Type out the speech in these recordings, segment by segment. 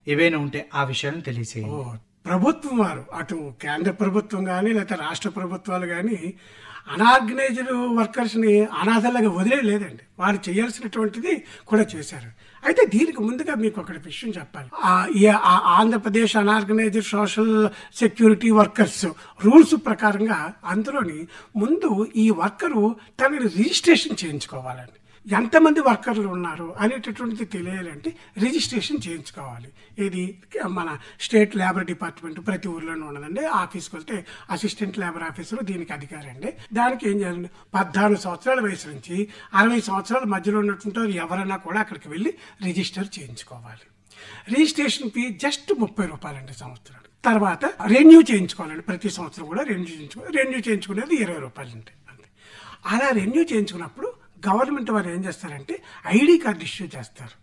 ఏవైనా ఉంటే ఆ విషయాలను తెలియచేయండి ఓ, ప్రభుత్వం వారు అటు కేంద్ర ప్రభుత్వం కానీ లేకపోతే రాష్ట్ర ప్రభుత్వాలు కానీ అనార్గనైజ్డ్ వర్కర్స్ని అనాథలాగా వదిలేలేదండి వారు చేయాల్సినటువంటిది కూడా చేశారు అయితే దీనికి ముందుగా మీకు ఒకటి విషయం చెప్పాలి ఆ, ఈ ఆ- Andhra Pradesh unorganised social security workers rules ప్రకారంగా అందులోని ముందు ఈ వర్కరు తనని రిజిస్ట్రేషన్ చేయించుకోవాలండి ఎంతమంది వర్కర్లు ఉన్నారు అనేటటువంటిది తెలియాలంటే రిజిస్ట్రేషన్ చేయించుకోవాలి ఇది మన స్టేట్ లేబర్ డిపార్ట్మెంట్ ప్రతి ఊర్లోనూ ఉన్నదండి ఆఫీస్కి వెళ్తే అసిస్టెంట్ లేబర్ ఆఫీసర్ దీనికి అధికారి అండి దానికి ఏం చేయాలండి పద్నాలుగు సంవత్సరాల వయసు నుంచి అరవై సంవత్సరాల మధ్యలో ఉన్నటువంటి వారు ఎవరైనా కూడా అక్కడికి వెళ్ళి రిజిస్టర్ చేయించుకోవాలి రిజిస్ట్రేషన్ ఫీ జస్ట్ ముప్పై రూపాయలండి సంవత్సరానికి తర్వాత రెన్యూ చేయించుకోవాలండి ప్రతి సంవత్సరం కూడా రెన్యూ చేయించుకో రెన్యూ చేయించుకునేది ఇరవై రూపాయలండి అంతే అలా రెన్యూ చేయించుకున్నప్పుడు గవర్నమెంట్ వారు ఏం చేస్తారంటే ఐడి కార్డు ఇష్యూ చేస్తారు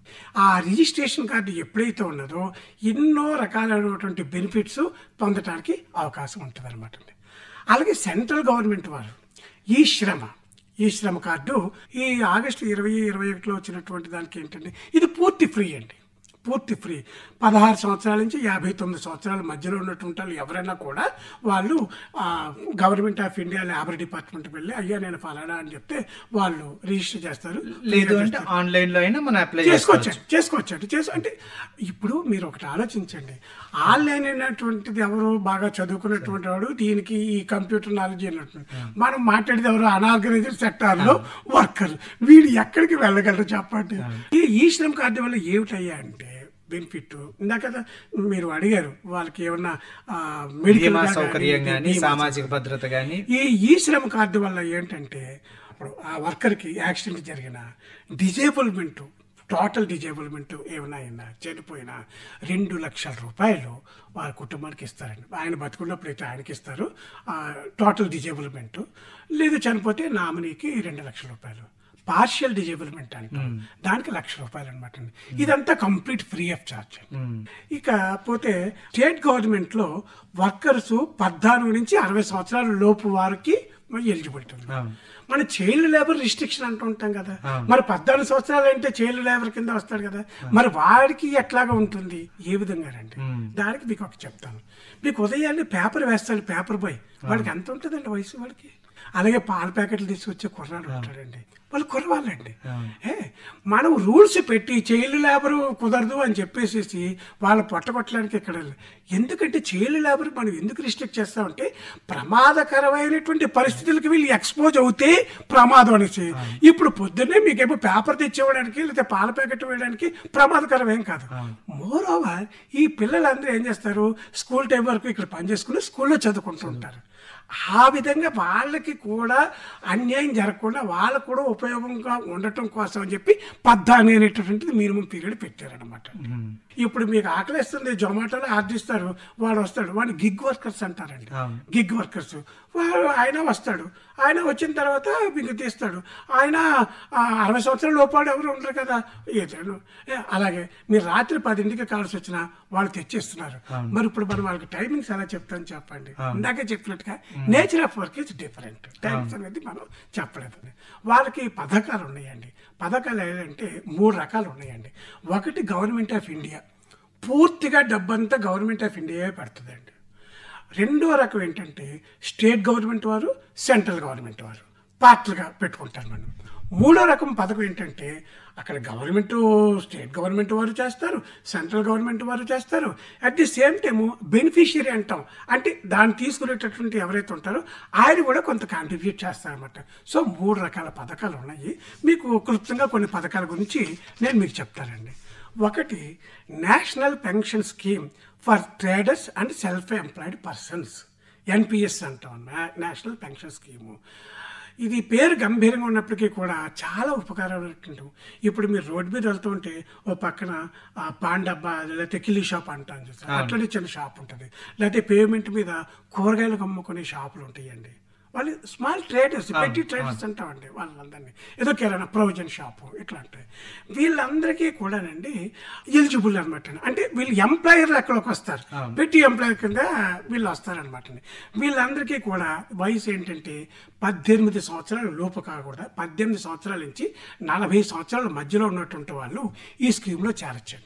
ఆ రిజిస్ట్రేషన్ కార్డు ఎప్పుడైతే ఉన్నదో ఎన్నో రకాలైనటువంటి బెనిఫిట్స్ పొందడానికి అవకాశం ఉంటుంది అనమాట అలాగే సెంట్రల్ గవర్నమెంట్ వారు ఈ శ్రమ ఈ శ్రమ కార్డు ఈ ఆగస్టు ఇరవై ఇరవై ఒకటిలో వచ్చినటువంటి దానికి ఏంటంటే ఇది పూర్తి ఫ్రీ అండి పూర్తి ఫ్రీ పదహారు సంవత్సరాల నుంచి యాభై తొమ్మిది సంవత్సరాల మధ్యలో ఉన్నటువంటి వాళ్ళు ఎవరైనా కూడా వాళ్ళు ఆ, గవర్నమెంట్ ఆఫ్ ఇండియా లేబర్ డిపార్ట్మెంట్కి వెళ్ళి అయ్యా నేను ఫలానా అని చెప్తే వాళ్ళు రిజిస్టర్ చేస్తారు లేదు అంటే ఆన్లైన్ లో అయినా మనం అప్లై చేసుకోవచ్చు చేసుకోవచ్చు చేసుకోవచ్చు చేసు అంటే ఇప్పుడు మీరు ఒకటి ఆలోచించండి ఆన్లైన్ అయినటువంటిది ఎవరు బాగా చదువుకున్నటువంటి వాడు దీనికి ఈ కంప్యూటర్ నాలెడ్జ్ అయినటువంటి మనం మాట్లాడేది ఎవరు అనార్గనైజ్డ్ సెక్టార్ లో వర్కర్ వీడు ఎక్కడికి వెళ్ళగలరు చెప్పండి ఈ ఈ శ్రమ్ కార్డు వల్ల ఏమిటయ్యా అంటే బెనిఫిట్ ఇందాక మీరు అడిగారు వాళ్ళకి ఏమన్నా ఆ, medical బీమా గా సౌకర్యం కానీ, గానీ బీమా సామాజిక భద్రత గానీ ఈ ఈ శ్రమ కార్డు వల్ల ఏంటంటే ఇప్పుడు ఆ వర్కర్కి యాక్సిడెంట్ జరిగిన డిజేబుల్మెంట్ టోటల్ డిజేబుల్మెంట్ ఏమైనా అయినా చనిపోయినా రెండు లక్షల రూపాయలు వారి కుటుంబానికి ఇస్తారండి ఆయన బతుకున్నప్పుడు అయితే ఆయనకి ఇస్తారు ఆ, టోటల్ డిజేబుల్మెంట్ లేదు చనిపోతే నామినీకి రెండు లక్షల రూపాయలు పార్షియల్ డిజేబుల్మెంట్ అంటాం దానికి లక్ష రూపాయలు అనమాట ఇదంతా కంప్లీట్ ఫ్రీ ఆఫ్ చార్జ్ ఇక పోతే స్టేట్ గవర్నమెంట్ లో వర్కర్స్ పద్నాలుగు నుంచి అరవై సంవత్సరాల లోపు వారికి ఎలిజిబిలిటీ ఉంది అవును. మన చైల్డ్ లేబర్ రిస్ట్రిక్షన్ అంటూ ఉంటాం కదా మరి పద్నాలుగు సంవత్సరాలు అంటే చైల్డ్ లేబర్ కింద వస్తాడు కదా మరి వాడికి ఎట్లాగా ఉంటుంది ఏ విధంగా రండి దానికి మీకు ఒక చెప్తాను మీకు ఉదయాన్నే పేపర్ వేస్తాడు పేపర్ బాయ్ వాడికి ఎంత ఉంటుందండి వయసు వాడికి అలాగే పాల ప్యాకెట్లు తీసుకొచ్చే కుర్రాడు ఉంటాడండి వాళ్ళు కుర్రవాళ్ళండి ఏ మనం రూల్స్ పెట్టి చైల్డ్ లేబర్ కుదరదు అని చెప్పేసేసి వాళ్ళ పొట్టగొట్టడానికి ఇక్కడ ఎందుకంటే చైల్డ్ లేబర్ మనం ఎందుకు రిస్ట్రిక్ట్ చేస్తామంటే ప్రమాదకరమైనటువంటి పరిస్థితులకు వీళ్ళు ఎక్స్పోజ్ అవుతే ప్రమాదం అనేసి ఇప్పుడు పొద్దున్నే మీకేమో పేపర్ తెచ్చివ్వడానికి లేకపోతే పాల ప్యాకెట్ వేయడానికి ప్రమాదకరం ఏం కాదు మోర్ ఓవర్ ఈ పిల్లలందరూ ఏం చేస్తారు స్కూల్ టైం వరకు ఇక్కడ పనిచేసుకుని స్కూల్లో చదువుకుంటూ ఉంటారు ఆ విధంగా వాళ్ళకి కూడా అన్యాయం జరగకుండా వాళ్ళకు కూడా ఉపయోగంగా ఉండటం కోసం అని చెప్పి పద్దాని అనేటటువంటిది మినిమం పీరియడ్ పెట్టారనమాట ఇప్పుడు మీకు ఆకలిస్తుంది జొమాటోలో ఆర్డర్ ఇస్తారు వాడు వస్తాడు వాడిని గిగ్ వర్కర్స్ అంటారండి అవును. గిగ్ వర్కర్స్ వాడు ఆయన వస్తాడు ఆయన వచ్చిన తర్వాత మీకు తీస్తాడు ఆయన ఆ, అరవై సంవత్సరాల లోపాడు ఎవరు ఉండరు కదా ఏదో ఏ, అలాగే మీరు రాత్రి పదింటికి కావాల్సి వచ్చినా వాళ్ళు తెచ్చేస్తున్నారు మరి ఇప్పుడు మనం వాళ్ళకి టైమింగ్స్ ఎలా చెప్తాను చెప్పండి ఇందాకే చెప్పినట్టుగా nature of work is different times అనేది మనం చెప్పలేదు వాళ్ళకి పథకాలు ఉన్నాయండి పథకాలు ఏంటంటే మూడు రకాలు ఉన్నాయండి ఒకటి గవర్నమెంట్ ఆఫ్ ఇండియా పూర్తిగా డబ్బంతా గవర్నమెంట్ ఆఫ్ ఇండియా పెడుతుందండి రెండో రకం ఏంటంటే స్టేట్ గవర్నమెంట్ వారు సెంట్రల్ గవర్నమెంట్ వారు పార్ట్లుగా పెట్టుకుంటారు మనం మూడో రకం పథకం ఏంటంటే అక్కడ గవర్నమెంట్ స్టేట్ గవర్నమెంట్ వారు చేస్తారు సెంట్రల్ గవర్నమెంట్ వారు చేస్తారు at the same time beneficiary అంటాం అంటే దాన్ని తీసుకునేటటువంటి ఎవరైతే ఉంటారో ఆయన కూడా కొంత కాంట్రిబ్యూట్ చేస్తారన్నమాట సో మూడు రకాల పథకాలు ఉన్నాయి మీకు క్లుప్తంగా కొన్ని పథకాల గురించి నేను మీకు చెప్తానండి ఒకటి national pension scheme for traders and self employed persons NPS అంటాం నా- నేషనల్ పెన్షన్ స్కీము ఇది పేరు గంభీరంగా ఉన్నప్పటికీ కూడా చాలా ఉపకారమైనటువంటి ఇప్పుడు మీరు రోడ్డు మీద వెళ్తూ ఉంటే ఓ పక్కన ఆ పాన్ డబ్బా లేకపోతే కిల్లీ షాప్ అంటాం చూసారు అట్లనే చిన్న షాప్ ఉంటుంది లేకపోతే పేమెంట్ మీద కూరగాయలు అమ్ముకునే షాపులు ఉంటాయండి వాళ్ళు స్మాల్ ట్రేడర్స్ పెట్టి ట్రేడర్స్ అంటామండి వాళ్ళందరినీ ఏదో కిరాణా ప్రొవిజన్ షాపు ఇట్లా ఉంటాయి వీళ్ళందరికీ కూడానండి ఎలిజిబుల్ అనమాట అంటే వీళ్ళు ఎంప్లాయర్ లెక్కలోకి వస్తారు పెట్టి ఎంప్లాయర్ కింద వీళ్ళు వస్తారనమాట వీళ్ళందరికీ కూడా వయసు ఏంటంటే పద్దెనిమిది సంవత్సరాల లోపు కాకూడదు పద్దెనిమిది సంవత్సరాల నుంచి నలభై సంవత్సరాల మధ్యలో ఉన్నటువంటి వాళ్ళు ఈ స్కీమ్లో చేరొచ్చండి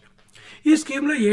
ఈ స్కీమ్లో